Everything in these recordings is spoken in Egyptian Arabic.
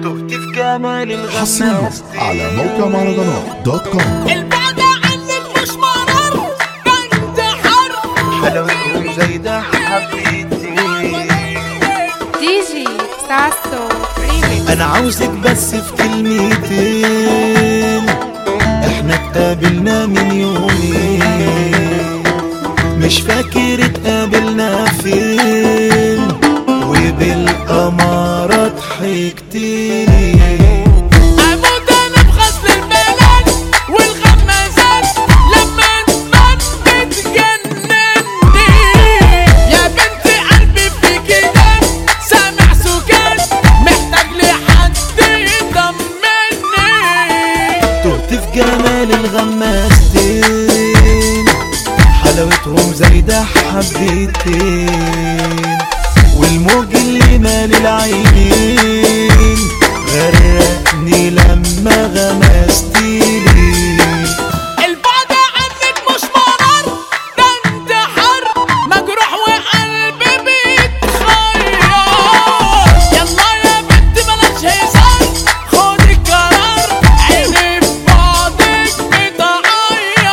تهت في جمال حصريا الغماس على موقع مهرجانات دوت كوم البعد عنك مش مرار ده انت حر حلاوتهم زي ده حبيتي دي جي ساسو ريميكس انا عاوزك بس في كلمتين احنا اتقابلنا من يومين مش فاكر اتقابلنا فين وبالأمارة ضحكتني اموت انا بغسل البلد والغمازات لما انت بتجنني يا بنت قلبي في كده سامع سكان محتاج لحد يطمني تهت في جمال الغماستين حلاوتهم زي ده حبيتين والموج اللي مال العينين غرقني لما غمستيلي البعد عنك مش مرار ده انت حر مجروح وقلبي بيتخير يلا يا بنت بلاش هزار خد القرار عيني في بعضك بتعير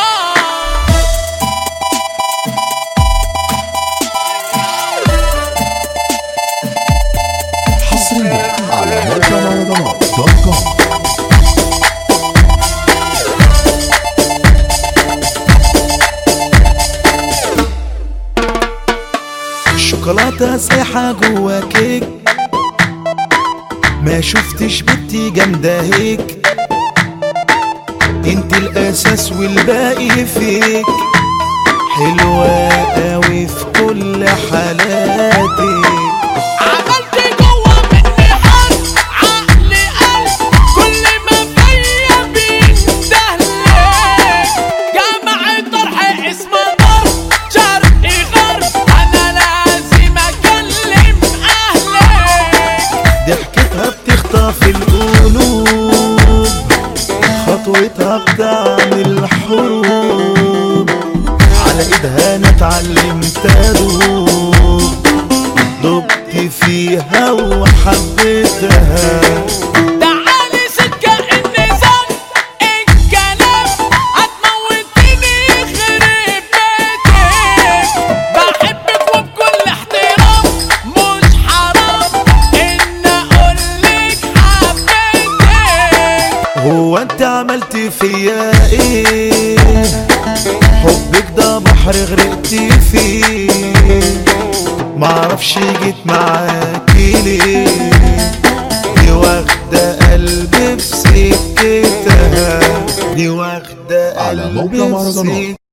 حصريا على موقع مهرجانات دوت كوم الشوكولاتة سايحة جوا كيك ما شفتش بنتي جامدة هيك انت الاساس والباقي فيك حلوة قوي في كل حالاتك عملت جوا مني حد عقلي قلب كل ما فيا بيندهلك جمع طرح اسم نار شرقي غرب انا لازم اكلم اهلك ضحكتها بتخطف القلوب خطوتها بتعمل حروب على ايدها انا اتعلمت ادوب دبت فيها وحبيتها تعالي سكة النظام الكلام هتموتني يخرب بيتك بحبك وبكل احترام مش حرام ان اقولك حبيتك هو انت عملت فيا ايه حبك ده بحر غرقت فيه معرفش جيت معاكي ليه دي واخدة قلبي في سكتها دي واخدة على موقع قلبي في مهرجانات سكتها